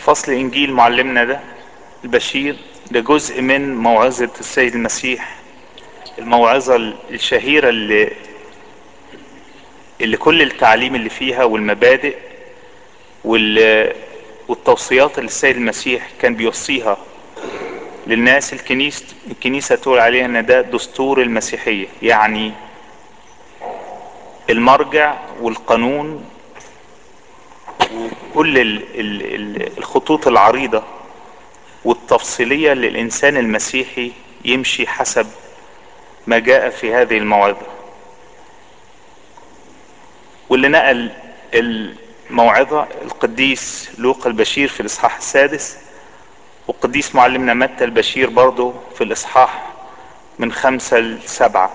فصل انجيل معلمنا ده البشير ده جزء من موعظة السيد المسيح الموعظة الشهيرة اللي اللي كل التعليم اللي فيها والمبادئ وال والتوصيات اللي السيد المسيح كان بيوصيها للناس الكنيسة الكنيسة تقول عليها ان ده دستور المسيحية يعني المرجع والقانون وكل ال ال ال الخطوط العريضة والتفصيلية للإنسان المسيحي يمشي حسب ما جاء في هذه الموعظة واللي نقل الموعظة القديس لوقا البشير في الإصحاح السادس والقديس معلمنا متى البشير برضه في الإصحاح من خمسة لسبعة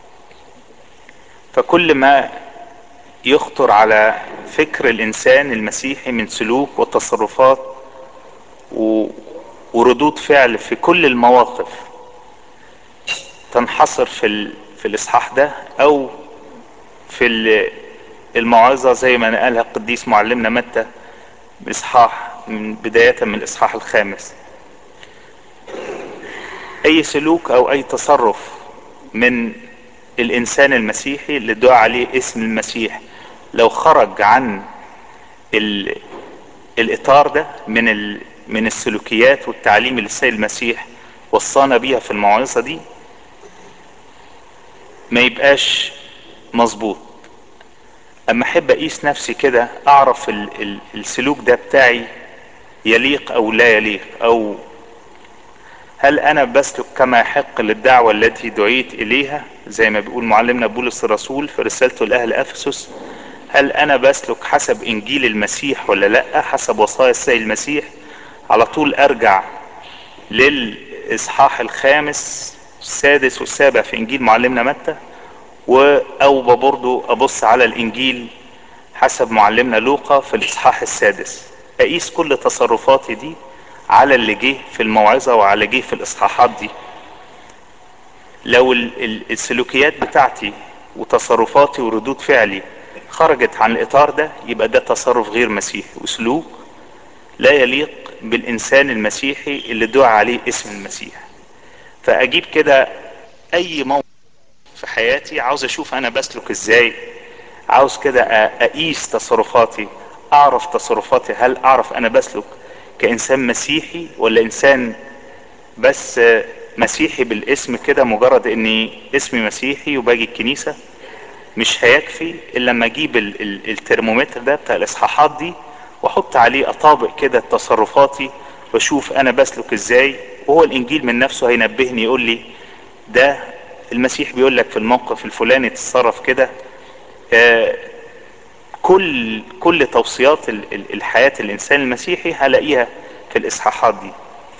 فكل ما يخطر على فكر الإنسان المسيحي من سلوك وتصرفات و... وردود فعل في كل المواقف تنحصر في ال... في الإصحاح ده أو في ال... الموعظة زي ما نقلها القديس معلمنا متى بإصحاح من بداية من الإصحاح الخامس أي سلوك أو أي تصرف من الإنسان المسيحي اللي دعا عليه اسم المسيح لو خرج عن ال... الإطار ده من ال... من السلوكيات والتعليم اللي السيد المسيح وصانا بيها في الموعظة دي ما يبقاش مظبوط اما احب اقيس نفسي كده اعرف ال ال السلوك ده بتاعي يليق او لا يليق او هل انا بسلك كما يحق للدعوة التي دعيت اليها زي ما بيقول معلمنا بولس الرسول في رسالته لاهل افسس هل انا بسلك حسب انجيل المسيح ولا لا حسب وصايا السيد المسيح على طول ارجع للاصحاح الخامس السادس والسابع في انجيل معلمنا متى و او برضو ابص على الانجيل حسب معلمنا لوقا في الاصحاح السادس اقيس كل تصرفاتي دي على اللي جه في الموعظة وعلى جه في الاصحاحات دي لو السلوكيات بتاعتي وتصرفاتي وردود فعلي خرجت عن الاطار ده يبقى ده تصرف غير مسيحي وسلوك لا يليق بالانسان المسيحي اللي دعا عليه اسم المسيح فاجيب كده اي موقف في حياتي عاوز اشوف انا بسلك ازاي عاوز كده اقيس تصرفاتي اعرف تصرفاتي هل اعرف انا بسلك كانسان مسيحي ولا انسان بس مسيحي بالاسم كده مجرد اني اسمي مسيحي وباجي الكنيسة مش هيكفي الا لما اجيب الترمومتر ده بتاع الاصحاحات دي واحط عليه اطابق كده تصرفاتي واشوف انا بسلك ازاي وهو الانجيل من نفسه هينبهني يقول لي ده المسيح بيقول لك في الموقف الفلاني تتصرف كده آه كل كل توصيات الحياة الانسان المسيحي هلاقيها في الاصحاحات دي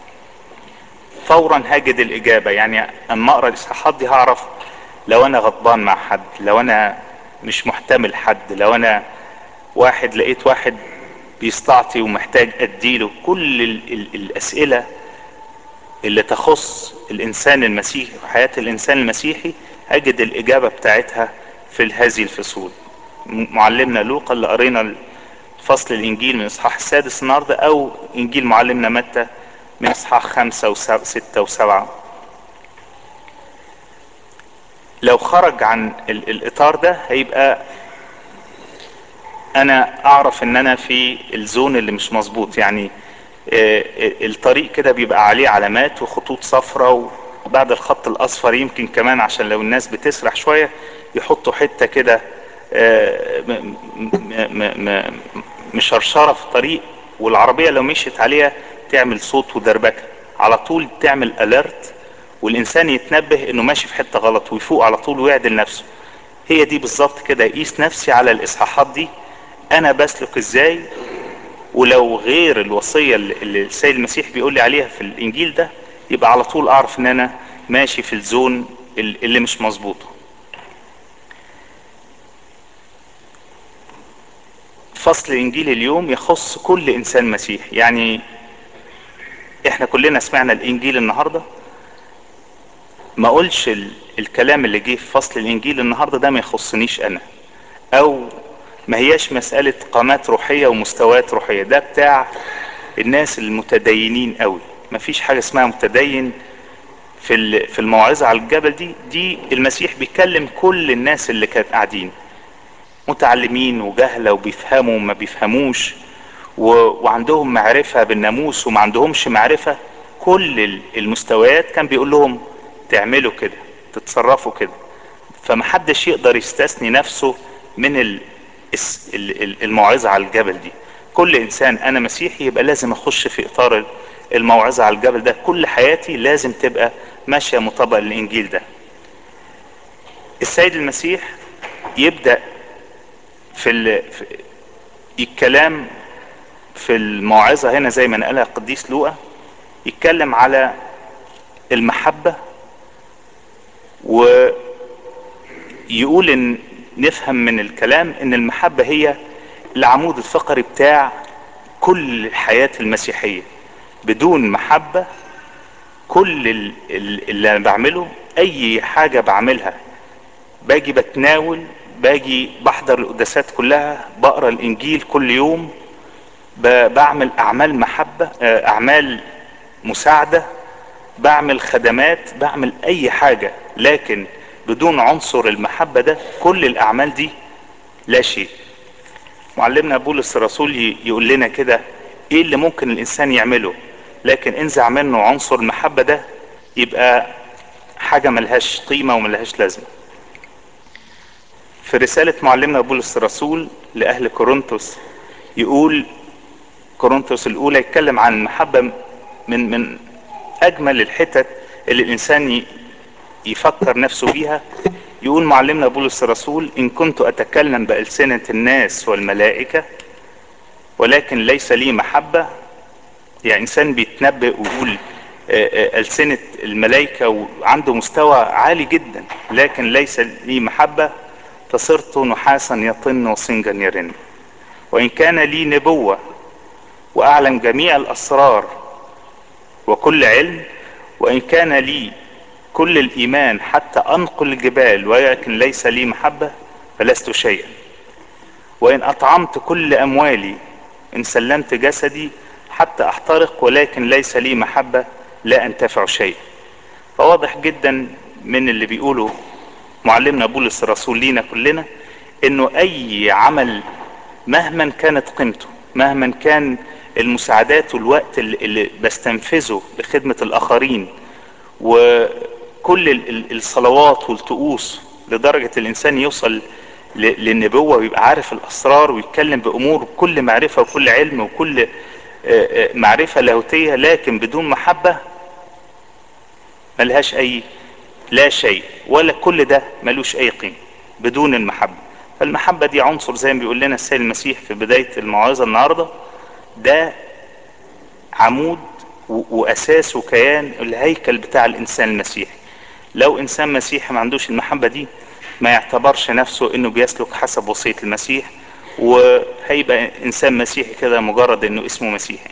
فورا هجد الاجابة يعني اما اقرا الاصحاحات دي هعرف لو انا غضبان مع حد لو انا مش محتمل حد لو انا واحد لقيت واحد بيستعطي ومحتاج اديله كل ال ال الاسئلة اللي تخص الانسان المسيحي وحياة الانسان المسيحي اجد الاجابة بتاعتها في هذه الفصول معلمنا لوقا اللي قرينا فصل الانجيل من اصحاح السادس النهاردة او انجيل معلمنا متى من اصحاح خمسة وستة وسبعة لو خرج عن ال الاطار ده هيبقى انا اعرف ان انا في الزون اللي مش مظبوط يعني الطريق كده بيبقى عليه علامات وخطوط صفراء وبعد الخط الاصفر يمكن كمان عشان لو الناس بتسرح شوية يحطوا حتة كده مشرشرة في الطريق والعربية لو مشيت عليها تعمل صوت ودربكة على طول تعمل اليرت والانسان يتنبه انه ماشي في حتة غلط ويفوق على طول ويعدل نفسه هي دي بالظبط كده يقيس نفسي على الاصحاحات دي انا بسلك ازاي ولو غير الوصية اللي السيد المسيح بيقول لي عليها في الانجيل ده يبقى على طول اعرف ان انا ماشي في الزون اللي مش مظبوطه فصل انجيل اليوم يخص كل انسان مسيحي يعني احنا كلنا سمعنا الانجيل النهاردة ما اقولش الكلام اللي جه في فصل الانجيل النهاردة ده ما يخصنيش انا او ما هياش مسألة قامات روحية ومستويات روحية ده بتاع الناس المتدينين قوي مفيش حاجة اسمها متدين في ال- في الموعظة على الجبل دي دي المسيح بيكلم كل الناس اللي كانت قاعدين متعلمين وجهلة وبيفهموا وما بيفهموش و... وعندهم معرفة بالناموس وما عندهمش معرفة كل ال- المستويات كان بيقول لهم تعملوا كده تتصرفوا كده فمحدش يقدر يستثني نفسه من ال... الس- ال- ال- الموعظة على الجبل دي كل انسان انا مسيحي يبقى لازم اخش في اطار ال- الموعظة على الجبل ده كل حياتي لازم تبقى ماشية مطابقة للانجيل ده السيد المسيح يبدأ في, ال... في الكلام في الموعظة هنا زي ما نقلها القديس لوقا يتكلم على المحبة ويقول ان نفهم من الكلام ان المحبة هي العمود الفقري بتاع كل الحياة المسيحية بدون محبة كل ال- ال- اللي انا بعمله اي حاجة بعملها باجي بتناول باجي بحضر القداسات كلها بقرا الانجيل كل يوم ب- بعمل اعمال محبة آه، اعمال مساعدة بعمل خدمات بعمل اي حاجة لكن بدون عنصر المحبة ده كل الاعمال دي لا شيء معلمنا بولس الرسول ي- يقول لنا كده ايه اللي ممكن الانسان يعمله لكن انزع منه عنصر المحبة ده يبقى حاجة ملهاش قيمة وملهاش لازمة في رسالة معلمنا بولس الرسول لأهل كورنثوس يقول كورنثوس الأولى يتكلم عن المحبة من من أجمل الحتت اللي الإنسان ي- يفكر نفسه بيها يقول معلمنا بولس الرسول إن كنت أتكلم بألسنة الناس والملائكة ولكن ليس لي محبة يعني إنسان بيتنبأ ويقول آه، آه، ألسنة الملائكة وعنده مستوى عالي جدا لكن ليس لي محبة فصرت نحاسا يطن وصنجا يرن وإن كان لي نبوة وأعلم جميع الأسرار وكل علم وإن كان لي كل الإيمان حتى أنقل الجبال ولكن ليس لي محبة فلست شيئا وإن أطعمت كل أموالي إن سلمت جسدي حتى أحترق ولكن ليس لي محبة لا أنتفع شيئا فواضح جدا من اللي بيقوله معلمنا بولس الرسول لينا كلنا انه اي عمل مهما كانت قيمته مهما كان المساعدات والوقت اللي, اللي بستنفذه لخدمة الاخرين وكل ال- ال- الصلوات والطقوس لدرجة الانسان يوصل ل- للنبوة ويبقى عارف الاسرار ويتكلم بامور بكل معرفة وكل علم وكل آه، آه، معرفة لاهوتية لكن بدون محبة ملهاش اي لا شيء ولا كل ده ملوش اي قيمة بدون المحبة فالمحبة دي عنصر زي ما بيقول لنا السيد المسيح في بداية الموعظة النهاردة ده عمود و- واساس وكيان الهيكل بتاع الانسان المسيحي لو انسان مسيحي ما عندوش المحبة دي ما يعتبرش نفسه انه بيسلك حسب وصية المسيح وهيبقى انسان مسيحي كده مجرد انه اسمه مسيحي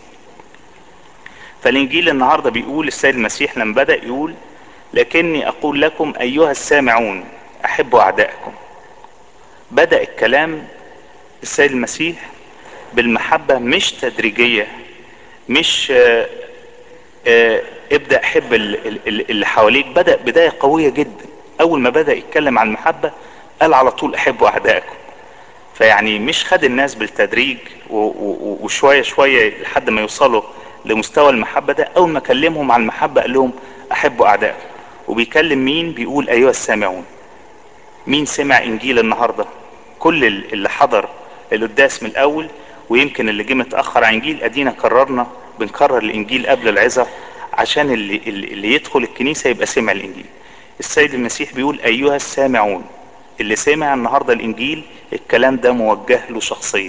فالانجيل النهارده بيقول السيد المسيح لما بدا يقول لكني اقول لكم ايها السامعون احبوا اعدائكم بدا الكلام السيد المسيح بالمحبه مش تدريجيه مش آه، آه، ابدا حب ال- ال- ال- اللي حواليك بدا بدايه قويه جدا اول ما بدا يتكلم عن المحبه قال على طول احبوا اعدائكم فيعني مش خد الناس بالتدريج و- و- وشويه شويه لحد ما يوصلوا لمستوى المحبه ده اول ما كلمهم عن المحبه قال لهم احبوا اعدائكم وبيكلم مين بيقول ايها السامعون مين سمع انجيل النهارده كل ال- اللي حضر القداس من الاول ويمكن اللي جه متاخر عن انجيل ادينا قررنا بنكرر الانجيل قبل العظه عشان اللي, اللي اللي يدخل الكنيسه يبقى سمع الانجيل السيد المسيح بيقول ايها السامعون اللي سمع النهارده الانجيل الكلام ده موجه له شخصيا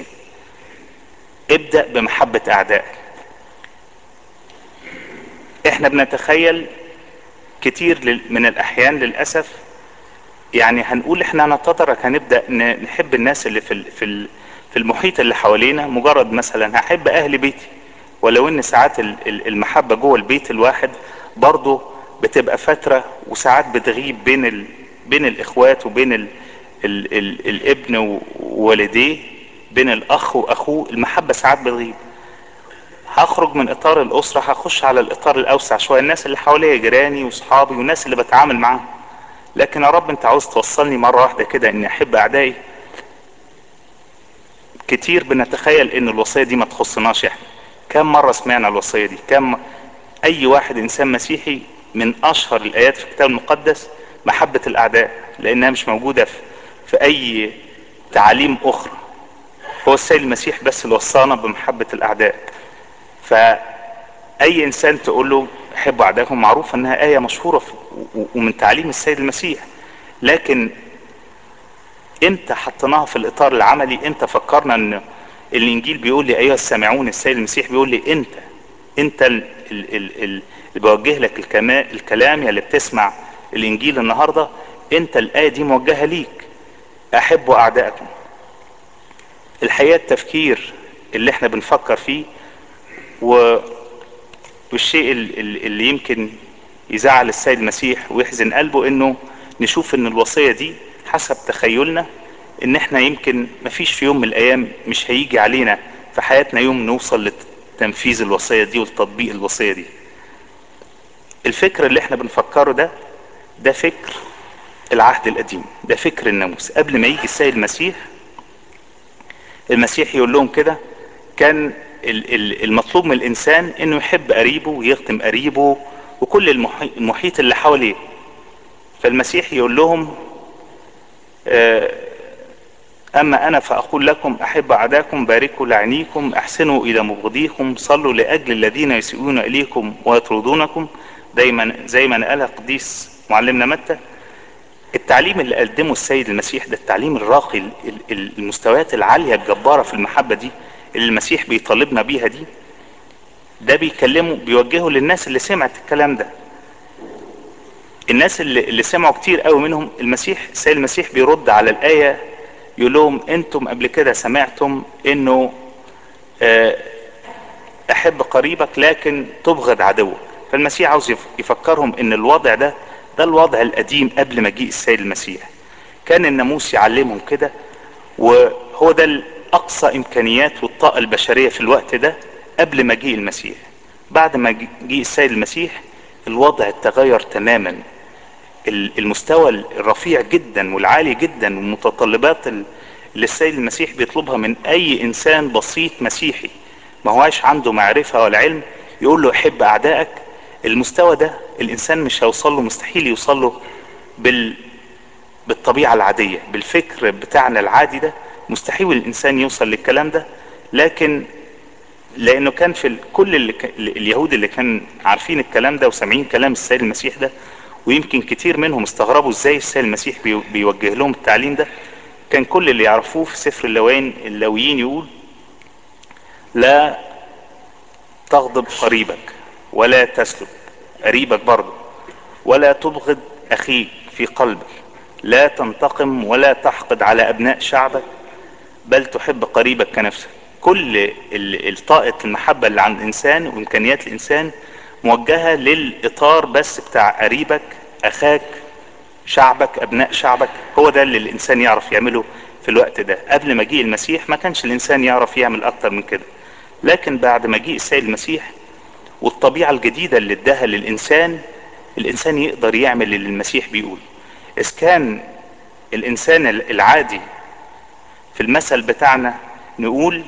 ابدا بمحبه اعدائك احنا بنتخيل كتير لل- من الاحيان للاسف يعني هنقول احنا نتدرج هنبدا ن- نحب الناس اللي في ال- في ال- في المحيط اللي حوالينا مجرد مثلا هحب اهل بيتي ولو ان ساعات ال- ال- المحبه جوه البيت الواحد برضه بتبقى فتره وساعات بتغيب بين ال... بين الاخوات وبين ال... ال... ال... الابن ووالديه بين الاخ واخوه المحبه ساعات بتغيب هخرج من اطار الاسرة هخش على الاطار الاوسع شوية الناس اللي حواليا جيراني واصحابي والناس اللي بتعامل معاهم لكن يا رب انت عاوز توصلني مرة واحدة كده اني احب اعدائي كتير بنتخيل ان الوصية دي ما تخصناش احنا كم مرة سمعنا الوصية دي كم اي واحد انسان مسيحي من اشهر الايات في الكتاب المقدس محبة الاعداء لانها مش موجودة في, في اي تعاليم اخرى هو السيد المسيح بس اللي وصانا بمحبة الاعداء فاي انسان تقول له حبوا اعدائكم معروف انها اية مشهورة في ومن تعليم السيد المسيح لكن امتى حطيناها في الاطار العملي امتى فكرنا ان الانجيل بيقول لي ايها السامعون السيد المسيح بيقول لي انت انت ال- ال- ال- اللي بوجه لك الكما- الكلام يا اللي بتسمع الانجيل النهارده انت الايه دي موجهه ليك احبوا اعدائكم الحقيقه التفكير اللي احنا بنفكر فيه و والشيء ال- ال- اللي يمكن يزعل السيد المسيح ويحزن قلبه انه نشوف ان الوصيه دي حسب تخيلنا ان احنا يمكن مفيش في يوم من الايام مش هيجي علينا في حياتنا يوم نوصل لتنفيذ الوصيه دي ولتطبيق الوصيه دي الفكر اللي احنا بنفكره ده ده فكر العهد القديم ده فكر الناموس قبل ما يجي السيد المسيح المسيح يقول لهم كده كان ال- ال- المطلوب من الانسان انه يحب قريبه ويخدم قريبه وكل المحي- المحيط اللي حواليه فالمسيح يقول لهم آه، اما انا فاقول لكم احب اعداكم باركوا لعينيكم احسنوا الى مبغضيكم صلوا لاجل الذين يسيئون اليكم ويطردونكم دايما زي ما قالها قديس معلمنا متى التعليم اللي قدمه السيد المسيح ده التعليم الراقي ال- ال- المستويات العالية الجبارة في المحبة دي اللي المسيح بيطالبنا بيها دي ده بيكلمه بيوجهه للناس اللي سمعت الكلام ده الناس اللي, اللي سمعوا كتير قوي منهم المسيح السيد المسيح بيرد على الآية يقول لهم انتم قبل كده سمعتم انه آه، احب قريبك لكن تبغض عدوك فالمسيح عاوز يف- يفكرهم ان الوضع ده ده الوضع القديم قبل مجيء السيد المسيح كان الناموس يعلمهم كده وهو ده الاقصى امكانيات والطاقة البشرية في الوقت ده قبل مجيء المسيح بعد ما جيء السيد المسيح الوضع تغير تماما ال- المستوى الرفيع جدا والعالي جدا والمتطلبات ال- اللي السيد المسيح بيطلبها من اي انسان بسيط مسيحي ما هواش عنده معرفة ولا علم يقول له احب اعدائك المستوى ده الانسان مش هيوصل له مستحيل يوصل له بال بالطبيعة العادية بالفكر بتاعنا العادي ده مستحيل الانسان يوصل للكلام ده لكن لانه كان في ال- كل اللي ك... اليهود اللي كان عارفين الكلام ده وسامعين كلام السيد المسيح ده ويمكن كتير منهم استغربوا ازاي السيد المسيح بي... بيوجه لهم التعليم ده كان كل اللي يعرفوه في سفر اللوين اللويين يقول لا تغضب قريبك ولا تسلب قريبك برضه ولا تبغض اخيك في قلبك لا تنتقم ولا تحقد على ابناء شعبك بل تحب قريبك كنفسك كل ال- الطاقة المحبة اللي عند الانسان وامكانيات الانسان موجهة للاطار بس بتاع قريبك اخاك شعبك ابناء شعبك هو ده اللي الانسان يعرف يعمله في الوقت ده قبل مجيء المسيح ما كانش الانسان يعرف يعمل اكتر من كده لكن بعد مجيء السيد المسيح والطبيعة الجديدة اللي اداها للانسان الانسان يقدر يعمل اللي المسيح بيقول اذا كان الانسان العادي في المثل بتاعنا نقول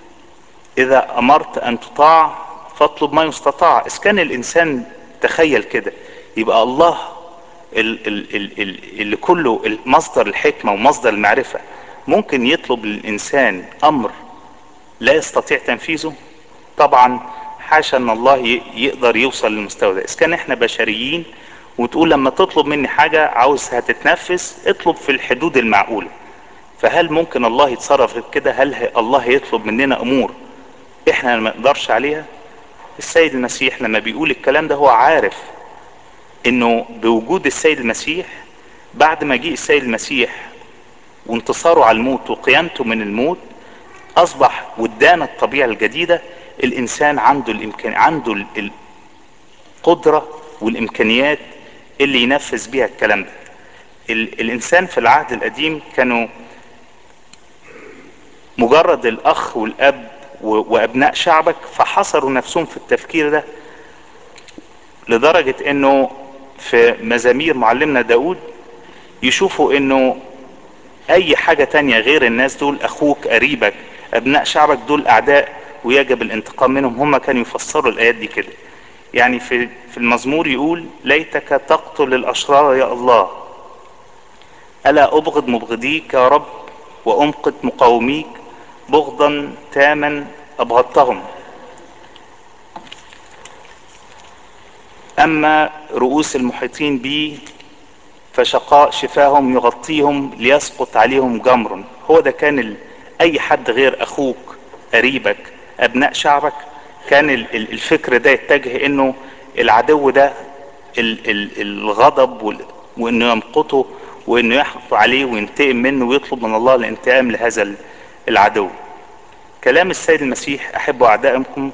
اذا امرت ان تطاع فاطلب ما يستطاع اذا كان الانسان تخيل كده يبقى الله ال- ال- ال- ال- اللي كله مصدر الحكمة ومصدر المعرفة ممكن يطلب للانسان امر لا يستطيع تنفيذه طبعا حاشا ان الله ي- يقدر يوصل للمستوى ده اذا كان احنا بشريين وتقول لما تطلب مني حاجة عاوزها تتنفذ اطلب في الحدود المعقولة فهل ممكن الله يتصرف غير كده هل ه- الله يطلب مننا امور احنا ما نقدرش عليها السيد المسيح لما بيقول الكلام ده هو عارف انه بوجود السيد المسيح بعد ما جه السيد المسيح وانتصاره على الموت وقيامته من الموت اصبح وادانا الطبيعة الجديدة الانسان عنده الامكان عنده ال- القدرة والامكانيات اللي ينفذ بيها الكلام ده ال... الانسان في العهد القديم كانوا مجرد الاخ والاب وابناء شعبك فحصروا نفسهم في التفكير ده لدرجة انه في مزامير معلمنا داود يشوفوا انه اي حاجة تانية غير الناس دول اخوك قريبك ابناء شعبك دول اعداء ويجب الانتقام منهم هم كانوا يفسروا الايات دي كده يعني في في المزمور يقول ليتك تقتل الاشرار يا الله الا ابغض مبغضيك يا رب وامقت مقاوميك بغضا تاما ابغضتهم اما رؤوس المحيطين بي فشقاء شفاهم يغطيهم ليسقط عليهم جمر هو ده كان ال... اي حد غير اخوك قريبك ابناء شعبك كان ال... الفكر ده يتجه انه العدو ده ال... ال... الغضب وال... وانه يمقته وانه يحق عليه وينتقم منه ويطلب من الله الانتقام لهذا العدو كلام السيد المسيح احبوا اعدائكم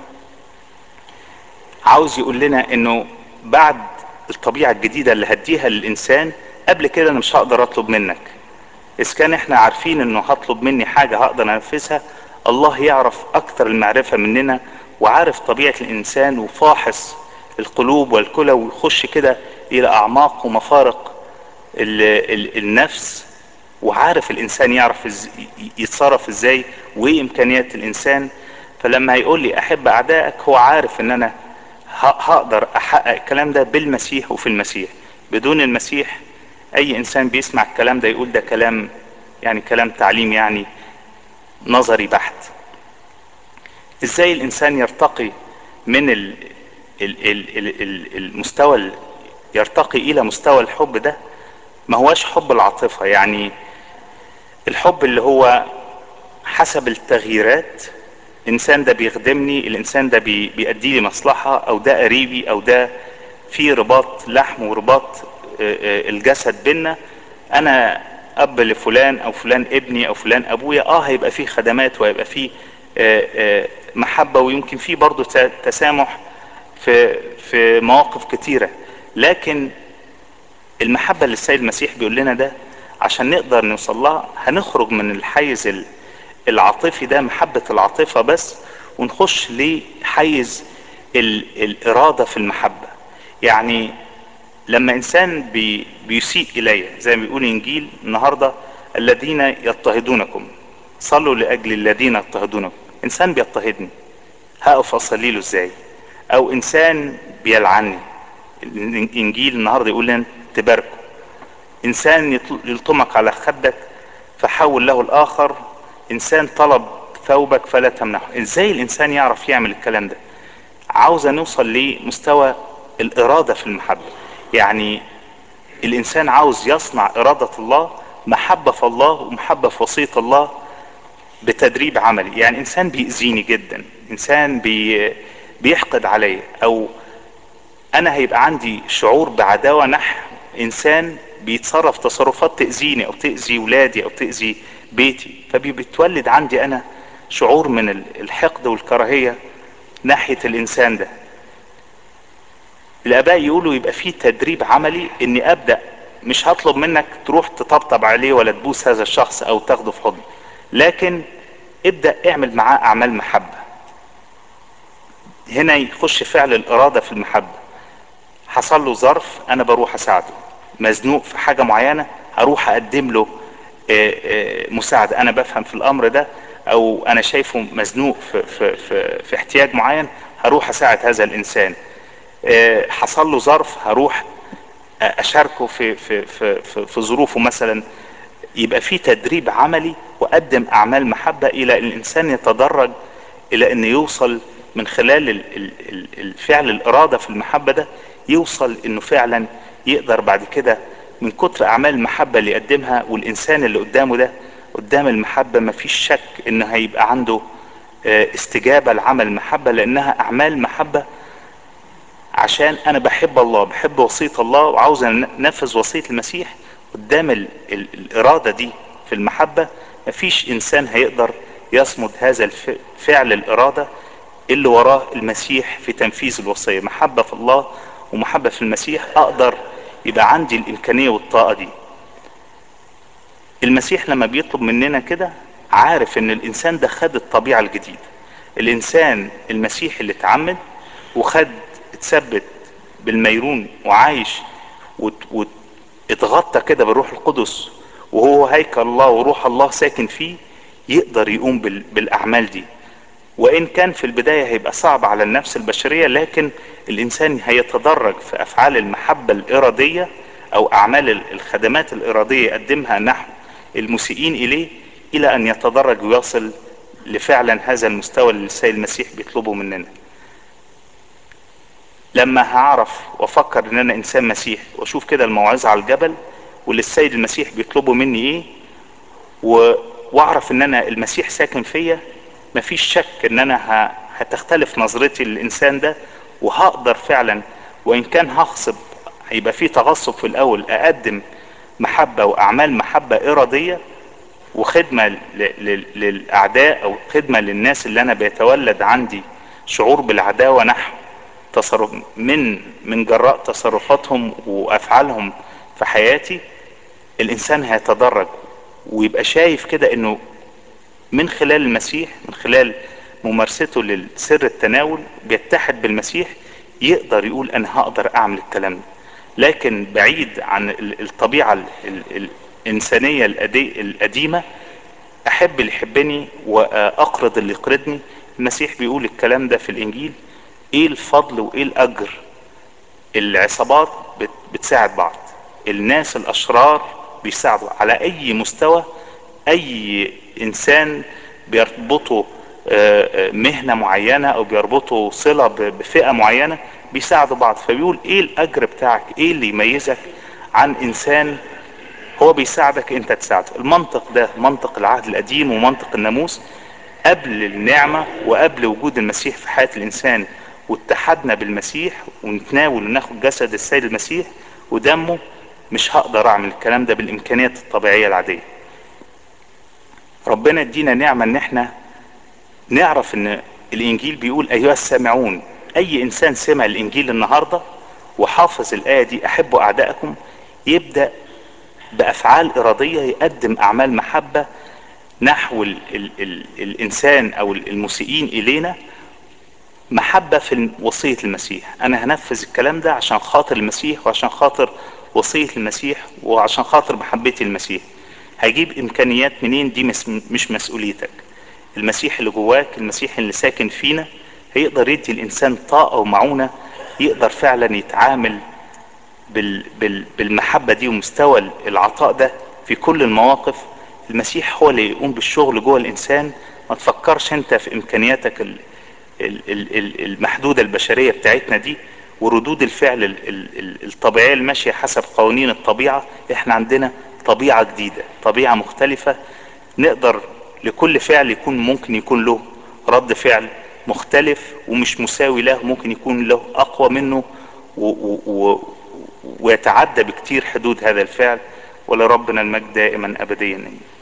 عاوز يقول لنا انه بعد الطبيعة الجديدة اللي هديها للإنسان قبل كده أنا مش هقدر أطلب منك إذا كان إحنا عارفين إنه هطلب مني حاجة هقدر أنفذها الله يعرف أكتر المعرفة مننا وعارف طبيعة الإنسان وفاحص القلوب والكلى ويخش كده إلى أعماق ومفارق ال ال النفس وعارف الإنسان يعرف إز يتصرف إزاي وإيه إمكانيات الإنسان فلما هيقول لي أحب أعدائك هو عارف إن أنا هقدر احقق الكلام ده بالمسيح وفي المسيح بدون المسيح اي انسان بيسمع الكلام ده يقول ده كلام يعني كلام تعليم يعني نظري بحت ازاي الانسان يرتقي من ال ال ال ال ال المستوى يرتقي الى مستوى الحب ده ما هواش حب العاطفة يعني الحب اللي هو حسب التغييرات الانسان ده بيخدمني الانسان ده بي بيأدي لي مصلحة او ده قريبي او ده في رباط لحم ورباط الجسد بينا انا اب لفلان او فلان ابني او فلان ابويا اه هيبقى فيه خدمات وهيبقى فيه محبة ويمكن فيه برضو تسامح في في مواقف كتيرة لكن المحبة اللي السيد المسيح بيقول لنا ده عشان نقدر نوصل لها هنخرج من الحيز العاطفي ده محبة العاطفة بس ونخش لحيز الإرادة في المحبة يعني لما إنسان بي بيسيء إلي زي ما بيقول إنجيل النهاردة الذين يضطهدونكم صلوا لأجل الذين يضطهدونكم إنسان بيضطهدني هقف أصلي له إزاي أو إنسان بيلعني الإنجيل النهاردة يقول لنا تباركوا إنسان يلطمك على خدك فحول له الآخر انسان طلب ثوبك فلا تمنحه ازاي الانسان يعرف يعمل الكلام ده عاوز نوصل لمستوى الارادة في المحبة يعني الانسان عاوز يصنع ارادة الله محبة في الله ومحبة في وصية الله بتدريب عملي يعني انسان بيأذيني جدا انسان بي بيحقد علي او انا هيبقى عندي شعور بعداوة نحو انسان بيتصرف تصرفات تأذيني او تأذي ولادي او تأذي بيتي فبيتولد عندي انا شعور من الحقد والكراهية ناحية الانسان ده الاباء يقولوا يبقى فيه تدريب عملي اني ابدأ مش هطلب منك تروح تطبطب عليه ولا تبوس هذا الشخص او تاخده في حضن لكن ابدأ اعمل معاه اعمال محبة هنا يخش فعل الارادة في المحبة حصل له ظرف انا بروح اساعده مزنوق في حاجة معينة هروح اقدم له مساعدة انا بفهم في الامر ده او انا شايفه مزنوق في, في, في, في احتياج معين هروح اساعد هذا الانسان حصل له ظرف هروح اشاركه في, في, في, في, في ظروفه مثلا يبقى في تدريب عملي وقدم اعمال محبة الى الانسان يتدرج الى ان يوصل من خلال الفعل الارادة في المحبة ده يوصل انه فعلا يقدر بعد كده من كتر اعمال المحبة اللي يقدمها والانسان اللي قدامه ده قدام المحبة مفيش شك انه هيبقى عنده استجابة لعمل المحبة لانها اعمال محبة عشان انا بحب الله بحب وصية الله وعاوز انفذ وصية المسيح قدام ال ال الارادة دي في المحبة مفيش انسان هيقدر يصمد هذا الفعل الارادة اللي وراه المسيح في تنفيذ الوصية محبة في الله ومحبة في المسيح اقدر يبقى عندي الامكانية والطاقة دي المسيح لما بيطلب مننا كده عارف ان الانسان ده خد الطبيعة الجديدة الانسان المسيحي اللي اتعمد وخد اتثبت بالميرون وعايش واتغطى كده بالروح القدس وهو هيكل الله وروح الله ساكن فيه يقدر يقوم بالاعمال دي وان كان في البداية هيبقى صعب على النفس البشرية لكن الانسان هيتدرج في افعال المحبة الارادية او اعمال الخدمات الارادية يقدمها نحو المسيئين اليه الى ان يتدرج ويصل لفعلا هذا المستوى اللي السيد المسيح بيطلبه مننا لما هعرف وافكر ان انا انسان مسيح واشوف كده الموعظة على الجبل واللي السيد المسيح بيطلبه مني ايه و... واعرف ان انا المسيح ساكن فيا مفيش شك ان انا ه... هتختلف نظرتي للانسان ده وهقدر فعلا وان كان هغصب هيبقى في تغصب في الاول اقدم محبة واعمال محبة ارادية وخدمة ل... ل... للاعداء او خدمة للناس اللي انا بيتولد عندي شعور بالعداوة نحو تصرف من من جراء تصرفاتهم وافعالهم في حياتي الانسان هيتدرج ويبقى شايف كده انه من خلال المسيح من خلال ممارسته لسر التناول بيتحد بالمسيح يقدر يقول انا هقدر اعمل الكلام ده لكن بعيد عن الطبيعة الانسانية القديمة احب اللي يحبني واقرض اللي يقرضني المسيح بيقول الكلام ده في الانجيل ايه الفضل وايه الاجر العصابات بتساعد بعض الناس الاشرار بيساعدوا على اي مستوى اي انسان بيربطه مهنة معينة او بيربطه صلة بفئة معينة بيساعدوا بعض فبيقول ايه الاجر بتاعك ايه اللي يميزك عن انسان هو بيساعدك انت تساعده المنطق ده منطق العهد القديم ومنطق الناموس قبل النعمة وقبل وجود المسيح في حياة الانسان واتحدنا بالمسيح ونتناول وناخد جسد السيد المسيح ودمه مش هقدر اعمل الكلام ده بالامكانيات الطبيعية العادية ربنا ادينا نعمة ان احنا نعرف ان الانجيل بيقول ايها السامعون اي انسان سمع الانجيل النهاردة وحافظ الاية دي احبوا اعدائكم يبدأ بافعال ارادية يقدم اعمال محبة نحو ال ال ال الانسان او المسيئين الينا محبة في وصية المسيح انا هنفذ الكلام ده عشان خاطر المسيح وعشان خاطر وصية المسيح وعشان خاطر محبتي المسيح هجيب امكانيات منين دي مش مسؤوليتك المسيح اللي جواك المسيح اللي ساكن فينا هيقدر يدي الانسان طاقة ومعونة يقدر فعلا يتعامل بال بال بالمحبة دي ومستوى العطاء ده في كل المواقف المسيح هو اللي يقوم بالشغل جوه الانسان ما تفكرش انت في امكانياتك ال ال ال المحدودة البشرية بتاعتنا دي وردود الفعل ال ال الطبيعية الماشية حسب قوانين الطبيعة احنا عندنا طبيعة جديدة طبيعة مختلفة نقدر لكل فعل يكون ممكن يكون له رد فعل مختلف ومش مساوي له ممكن يكون له اقوى منه و و و ويتعدى بكتير حدود هذا الفعل ولربنا المجد دائما ابديا